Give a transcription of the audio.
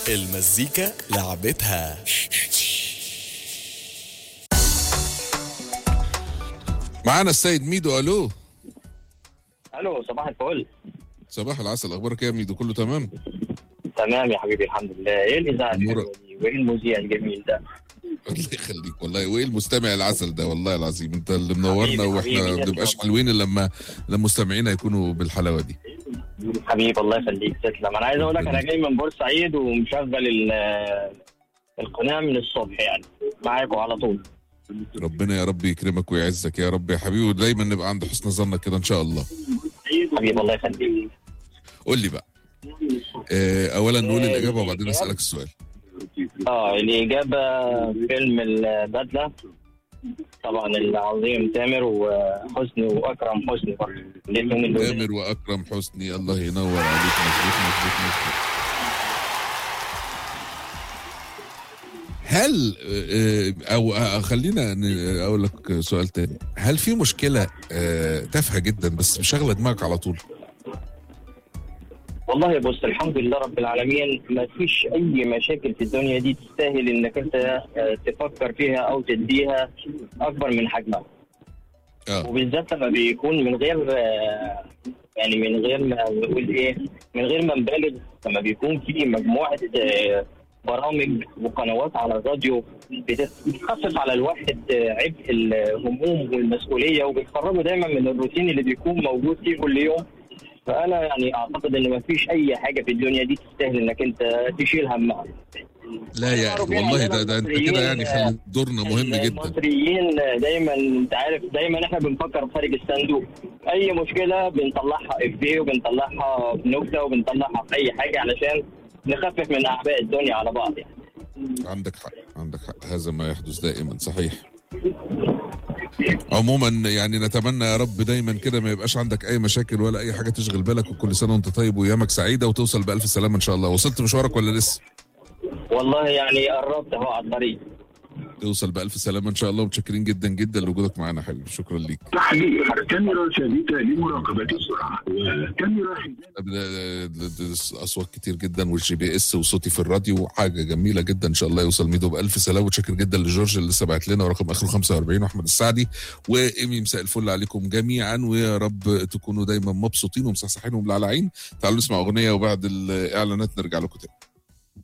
المزيكا لعبتها معانا السيد ميدو الو الو صباح الفل صباح العسل اخبارك إيه يا ميدو كله تمام تمام يا حبيبي الحمد لله ايه الاذاعه أمورك. الحلوه دي وايه المذيع الجميل ده الله يخليك والله وايه المستمع العسل ده والله العظيم انت اللي منورنا حبيبي، واحنا حبيبي، ما بنبقاش تسلم. حلوين الا لما لما مستمعينا يكونوا بالحلاوه دي حبيبي الله يخليك تسلم انا عايز اقول لك انا جاي من بورسعيد ومشغل ال- القناه من الصبح يعني معاكم على طول ربنا يا رب يكرمك ويعزك يا رب يا حبيبي ودايما نبقى عند حسن ظنك كده ان شاء الله حبيبي الله يخليك قول لي بقى آه، اولا نقول الاجابه وبعدين اسالك السؤال اه الاجابه فيلم البدله طبعا العظيم تامر وحسني واكرم حسني برضه الاثنين اللي تامر واكرم حسني الله ينور عليك مظبوط مظبوط مظبوط هل آه، او آه، خلينا ن- اقول لك سؤال تاني هل في مشكله آه، تافهه جدا بس شغله دماغك على طول والله بص الحمد لله رب العالمين ما فيش اي مشاكل في الدنيا دي تستاهل انك انت آه، تفكر فيها او تديها اكبر من حجمها اه وبالذات لما بيكون من غير آه، يعني من غير ما نقول ايه من غير ما نبالغ لما بيكون في مجموعه آه، برامج وقنوات على الراديو بت- بتخفف على الواحد آه، عبء الهموم والمسؤوليه وبتخرجه دايما من الروتين اللي بيكون موجود فيه كل يوم فانا يعني اعتقد ان ما فيش اي حاجه في الدنيا دي تستاهل انك انت تشيل همها لا يا اخي والله ده, ده انت كده يعني خلي دورنا مهم جدا المصريين دايما انت عارف دايما احنا بنفكر خارج الصندوق اي مشكله بنطلعها افيه وبنطلعها بنكته وبنطلعها في اي حاجه علشان نخفف من اعباء الدنيا على بعض يعني عندك حق عندك حق هذا ما يحدث دائما صحيح عموما يعني نتمنى يا رب دايما كده ما يبقاش عندك اي مشاكل ولا اي حاجه تشغل بالك وكل سنه وانت طيب وايامك سعيده وتوصل بالف سلامه ان شاء الله وصلت مشوارك ولا لسه والله يعني قربت اهو على الطريق توصل بالف سلامه ان شاء الله ومتشكرين جدا جدا لوجودك معانا حبيبي شكرا ليك تحليل كاميرا ثابتة لمراقبة السرعة وكاميرا حماية اصوات كتير جدا والجي بي اس وصوتي في الراديو حاجه جميله جدا ان شاء الله يوصل ميدو بالف سلامه وشكر جدا لجورج اللي لسه بعت لنا ورقم اخره 45 واحمد السعدي وايمي مساء الفل عليكم جميعا ويا رب تكونوا دايما مبسوطين ومصحصحين وملعلعين تعالوا نسمع اغنيه وبعد الاعلانات نرجع لكم تاني